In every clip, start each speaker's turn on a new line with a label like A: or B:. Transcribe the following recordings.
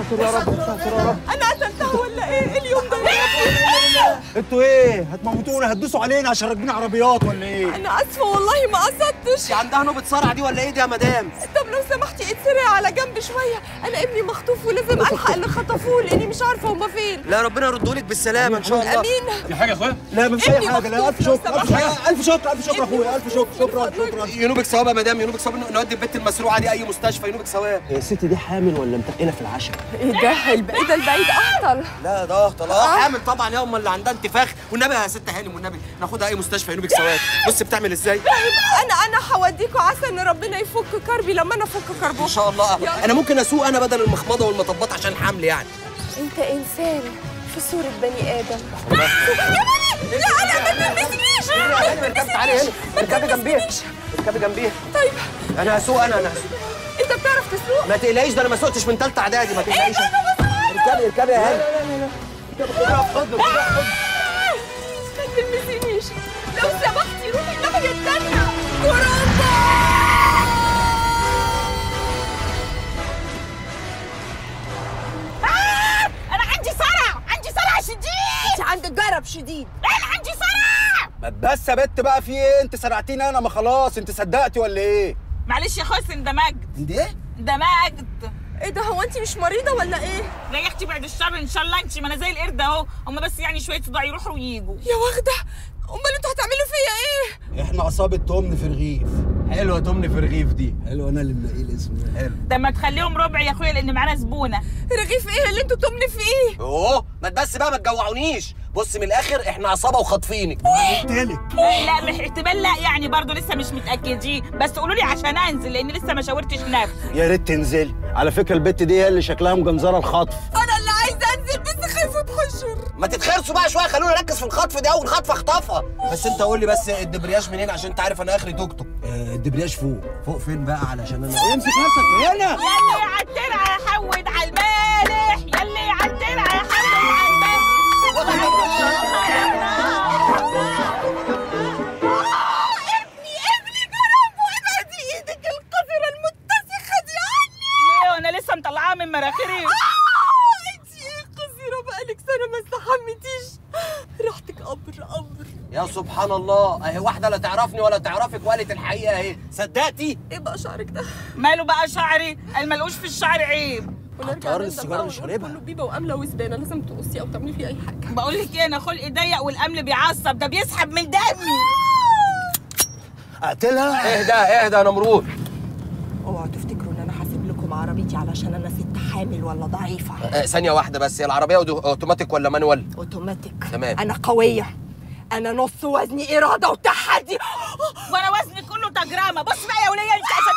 A: ساتر يا رب يا ساتر يا رب
B: انا قتلتها ولا ايه إيه اليوم ده
A: انتوا ايه هتموتونا هتدوسوا علينا عشان راكبين عربيات ولا ايه
B: انا اسفه والله ما قصدتش
C: دي عندها نوبه صرع دي ولا ايه دي يا مدام
B: طب لو سمحتي اتسرع على جنب شويه انا ابني مخطوف ولازم الحق اللي خطفوه لاني مش عارفه هما فين
C: لا ربنا يردهولك بالسلامه ان شاء الله
B: امين
D: في حاجه يا اخويا
A: لا مفيش
B: ابني
A: اي حاجه لا الف
B: مخطوف
A: شكر
B: لو
A: الف
B: سمحت.
A: شكر الف شكر الف شكر اخويا الف شكر شكرا شكرا
C: ينوبك ثواب يا مدام ينوبك ثواب نودي البت المسروعه دي اي مستشفى ينوبك ثواب
A: هي الست دي حامل ولا متقله في العشاء
B: ايه ده البعيد البعيد اعطل
C: لا ده طلاق حامل طبعا يا ام اللي عندها انتفاخ والنبي يا ست هانم والنبي ناخدها اي مستشفى ينوبك ثواب بص بتعمل ازاي
B: انا انا هوديكوا عسى ان ربنا يفك كربي لما انا افك كربه
C: ان شاء الله
B: يا
C: انا ممكن اسوق انا بدل المخمضه والمطبات عشان الحمل يعني
B: انت انسان في صورة بني ادم يا مامي لا انا ما تلمسنيش
C: اركبي تعالي هنا اركبي جنبيها اركبي جنبيها
B: طيب
C: انا هسوق انا انا هسوق
B: انت بتعرف تسوق
C: ما تقلقيش ده انا ما سوقتش من ثالثه اعدادي ما تقلقيش اركبي اركبي يا هانم
B: ما تلمسينيش لو سمحتي روحي الناحية التانية كرامبا
E: انا عندي صرع عندي صرع شديد
B: انت عندك جرب شديد
E: انا عندي صرع
A: ما بس يا بت بقى في ايه انت سرعتيني انا ما خلاص انت صدقتي ولا ايه
E: معلش يا حسن اندمجت
C: انت ايه
E: اندمجت
B: ايه ده هو انت مش مريضة ولا ايه؟
E: لا يا اختي بعد الشر ان شاء الله انت ما انا زي القرد اهو هم بس يعني شويه صداع يروحوا ويجوا
B: يا واخدة امال انتوا هتعملوا فيا ايه؟
A: احنا عصابه تمن في رغيف
C: حلوه تمني في رغيف دي
A: حلو انا اللي منقي الاسم ده
C: حلو
E: ده ما تخليهم ربع يا اخويا لان معانا زبونه
B: رغيف ايه اللي انتوا تمني فيه؟
C: اوه ما تبس بقى ما تجوعونيش بص من الاخر احنا عصابه وخاطفينك
A: قلتلك
E: لا مح- احتمال لا يعني برضه لسه مش متاكدين بس قولوا لي عشان انزل لان لسه ما شاورتش نفسي
A: يا ريت تنزلي على فكره البت دي هي اللي شكلها مجنزره الخطف
B: انا اللي عايزة انزل بس خايفة اتحشر
C: ما تتخرسوا بقى شويه خلونا نركز في الخطف دي اول خطفه اخطفها بس انت قول لي بس الدبرياج منين عشان انت عارف انا اخري توك توك
A: آه الدبرياج فوق
C: فوق فين بقى علشان انا
A: امسك نفسك هنا
E: يلي على الترعه يا حود على المالح يلي على الترعه يا حود على
B: ابني ابني كرامبو ابعدي ايدك القذرة المتسخة دي عني
E: ليه وانا لسه مطلعاها من مراخيري
B: آه، انت ايه قصيرة بقالك سنة ما استحمتيش ريحتك قبر قبر
C: يا سبحان الله اهي واحده لا تعرفني ولا تعرفك وقالت الحقيقه اهي صدقتي
B: ايه بقى شعرك ده؟
E: ماله بقى شعري الملقوش في الشعر عيب
B: ونرجع
A: عطار
B: نندم
A: السيجارة
B: بقى
A: اللي شاربها.
B: كله بيبه وامله وزبانه لازم تقصي او تعملي فيه اي حاجه
E: بقول لك ايه انا خلقي ضيق والامل بيعصب ده بيسحب من دمي
A: اقتلها
C: اهدى اهدى يا نمرود
B: اوعوا تفتكروا ان انا هسيب لكم عربيتي علشان انا ست حامل ولا ضعيفه
C: آه، ثانيه واحده بس هي العربيه أودو- اوتوماتيك ولا مانوال
B: اوتوماتيك
C: تمام.
B: انا قويه انا نص وزني اراده وتحدي
E: وانا وزني كله تجرامه بص بقى يا وليه انت عشان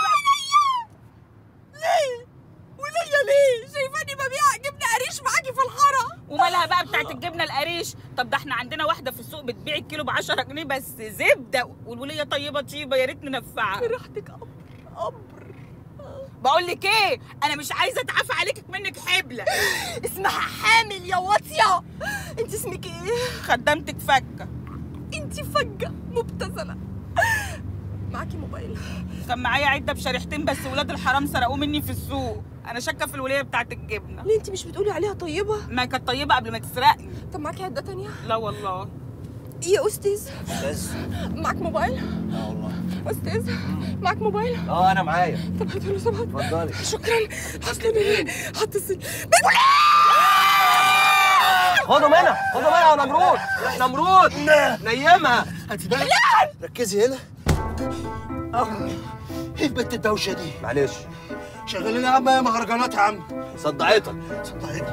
B: ليه وليا ليه شايفاني ببيع جبنه قريش معاكي في الحاره
E: ومالها بقى بتاعت الجبنه القريش طب ده احنا عندنا واحده في السوق بتبيع الكيلو ب 10 جنيه بس زبده والوليه طيبه طيبه يا ريت ننفعها
B: ريحتك قبر قبر
E: بقول لك ايه انا مش عايزه اتعافى عليك منك حبله
B: اسمها حامل يا واطيه انت اسمك ايه
E: خدامتك فكه
B: انت فجه مبتذله معاكي موبايل
E: كان معايا عده بشريحتين بس ولاد الحرام سرقوه مني في السوق انا شاكه في الوليه بتاعت الجبنه
B: ليه انت مش بتقولي عليها طيبه
E: ما كانت طيبه قبل ما تسرقني
B: طب معاكي عده تانية
E: لا والله
B: يا استاذ
C: بس
B: معاك موبايل
C: اه والله
B: استاذ معاك موبايل
C: اه انا معايا
B: طب هاتوا له سمعت
C: اتفضلي
B: شكرا هتصل هتصل
C: خدوا منها خدوا منها يا نمرود نمرود نيمها
A: ركزي هنا اه ايه البت الدوشه دي
C: معلش
A: شغالين يا عم يا مهرجانات يا عم
C: صدعتك
A: صدقتني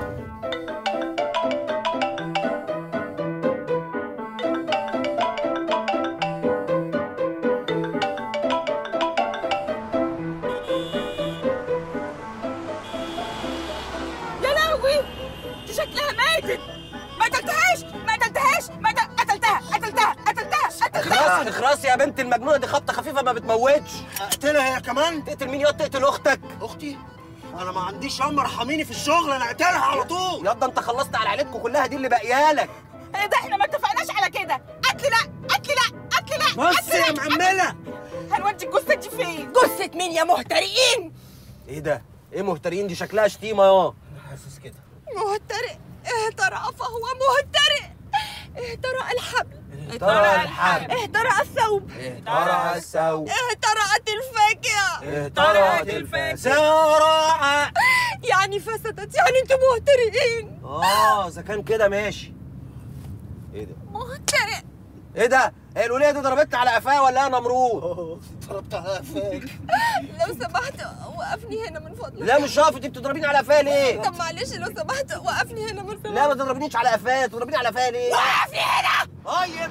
E: يا لهوي دي شكلها ماتت ما قتلتهاش ما قتلتهاش ما قتل- قتلتها قتلتها قتلتها قتلتها
C: اخرسي اخرسي يا بنت المجنونه دي خبطه خفيفه ما بتموتش
A: اقتلها هي كمان
C: تقتل مين يا تقتل اختك
A: اختي انا ما عنديش يا ارحميني في الشغل انا اقتلها على طول
C: ياض انت خلصت على عيلتكم كلها دي اللي باقيالك
E: إيه ده احنا ما اتفقناش على كده قتل لا قتل لا قتل لا
A: بص يا معمله
E: هنودي الجثه دي فين
B: جثة مين يا مهترئين
C: ايه ده ايه مهتريين دي شكلها شتيمه يا حاسس كده
B: مهترئ اهترأ فهو مهترئ اهترأ الحبل
C: اهترى الحبل
B: اهترأ الثوب
C: اهترى الثوب
B: اهترأت الفاكهة
C: اهترت الفاكهة سراعة
B: يعني فسدت يعني انتوا مهترئين
C: اه اذا كان كده ماشي ايه ده؟
B: مهترئ
C: ايه ده؟ هي الولية دي ضربتني على قفاها ولا انا نمرود؟
A: ضربت على قفاك
B: لو سمحت وقفني هنا من فضلك
C: لا مش هقف انت بتضربيني على قفاها ليه؟
B: طب معلش لو سمحت وقفني هنا من فضلك
C: لا ما تضربنيش على قفاها تضربيني على قفاها ليه؟
B: وقفني هنا
C: طيب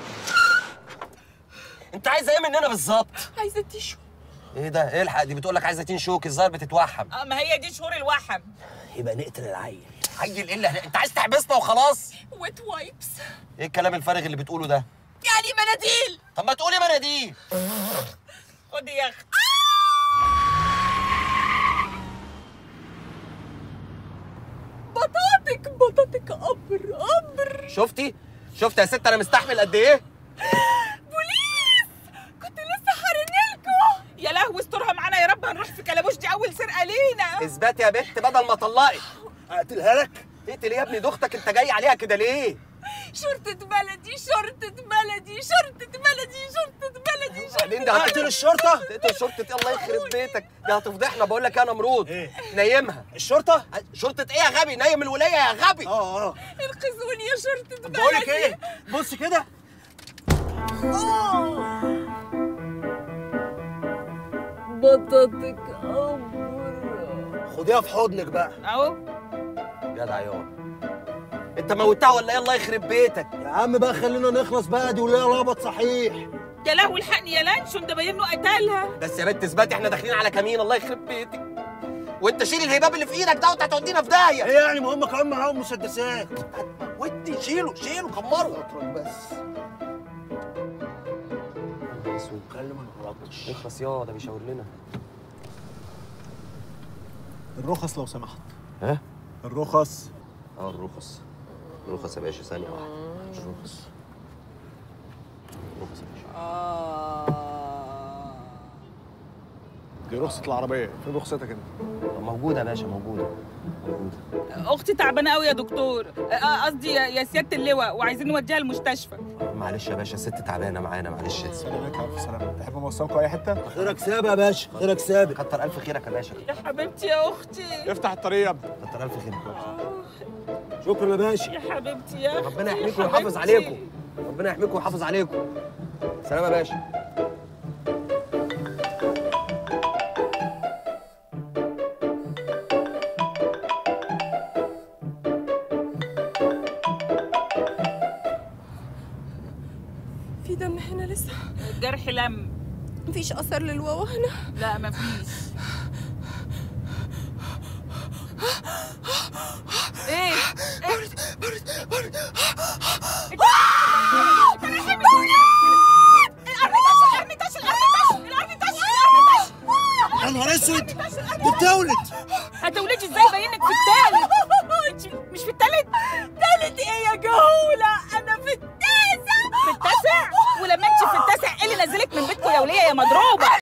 C: انت عايزه ايه مننا بالظبط؟
B: عايزة تيشو
C: ايه ده؟ الحق دي بتقول لك عايزه تين شوك الظاهر بتتوحم
E: اه ما هي دي شهور الوحم
C: يبقى نقتل العيل عيل ايه اللي انت عايز تحبسنا وخلاص؟
B: ويت وايبس
C: ايه الكلام الفارغ اللي بتقوله ده؟
B: يعني مناديل
C: طب ما تقولي مناديل
E: خدي يا اخت
B: بطاطك بطاطك قبر قبر
C: شفتي؟ شفت يا ست انا مستحمل قد ايه؟
B: بوليس كنت لسه حرنلكوا
E: يا لهوي استرها معانا يا رب هنروح في كلبوش دي اول سرقه لينا
C: اثباتي يا بنت بدل ما اطلقك
A: اقتلها لك
C: اقتل يا ابني دي اختك انت جاي عليها كده ليه؟
B: شرطة بلدي شرطة بلدي شرطة بلدي شرطة بلدي
C: بعدين
B: شرطة
C: ده
A: اقتل الشرطه
C: تقتل شرطة إيه؟ الله يخرب بيتك دي هتفضحنا بقول لك يا نمرود
A: إيه؟
C: نيمها
A: الشرطه
C: شرطة ايه يا غبي نيم الولاية يا غبي
A: اه اه
B: انقذوني يا شرطة بلدي
A: بقول لك ايه بص كده
B: بطاطك قبر
A: خديها في حضنك بقى
E: اهو
C: جدع يابا انت موتها ولا ايه الله يخرب بيتك
A: يا عم بقى خلينا نخلص بقى دي ولا ربط صحيح
E: يا لهوي الحقني يا لانشون ده باين له قتلها
C: بس يا بنت اثباتي احنا داخلين على كمين الله يخرب بيتك وانت شيل الهباب اللي في ايدك ده وانت هتودينا في داهيه
A: ايه يعني ما هم كمان معاهم مسدسات
C: ودي شيله شيله كمره
A: اترك بس بس واتكلم ما نغلطش
C: اخلص يا ده بيشاور لنا
A: الرخص لو سمحت
C: ها
A: الرخص
C: اه الرخص الرخص يا باشا ثانيه واحده الرخص الرخص يا باشا
A: دي رخصة العربية فين رخصتك انت؟
C: موجوده يا باشا موجوده موجوده
E: اختي تعبانه قوي يا دكتور آه، قصدي يا يا سياده اللواء وعايزين نوديها المستشفى
C: معلش يا باشا الست تعبانه معانا معلش يا ست.
A: سلامتك الف سلامة تحب اوصلكوا اي حتة؟
D: خيرك سابق يا باشا خيرك سابق
C: كتر الف خيرك يا باشا
E: يا حبيبتي يا اختي
A: افتح الطريق يا ابني
C: كتر الف خيرك
D: شكرا يا باشا
E: يا حبيبتي يا أختي،
C: ربنا
E: يا
C: يحميكم ويحافظ
E: حبيبتي.
C: عليكم ربنا يحميكم ويحافظ عليكم سلام يا باشا
B: في دم هنا لسه
E: الجرح لم
B: مفيش اثر للواوا هنا
E: لا مفيش ايه برد برد برد الارض تش الارض تش الارض تش الارض تش الارض تش
A: يا نهار اسود دي بتولد
E: هتولدي ازاي باينك في التالت انت مش في التالت تالت ايه يا جهوله انا في التاسع في التاسع ولما انت في التاسع ايه اللي نزلك من بيتكم يا وليه يا مضروبه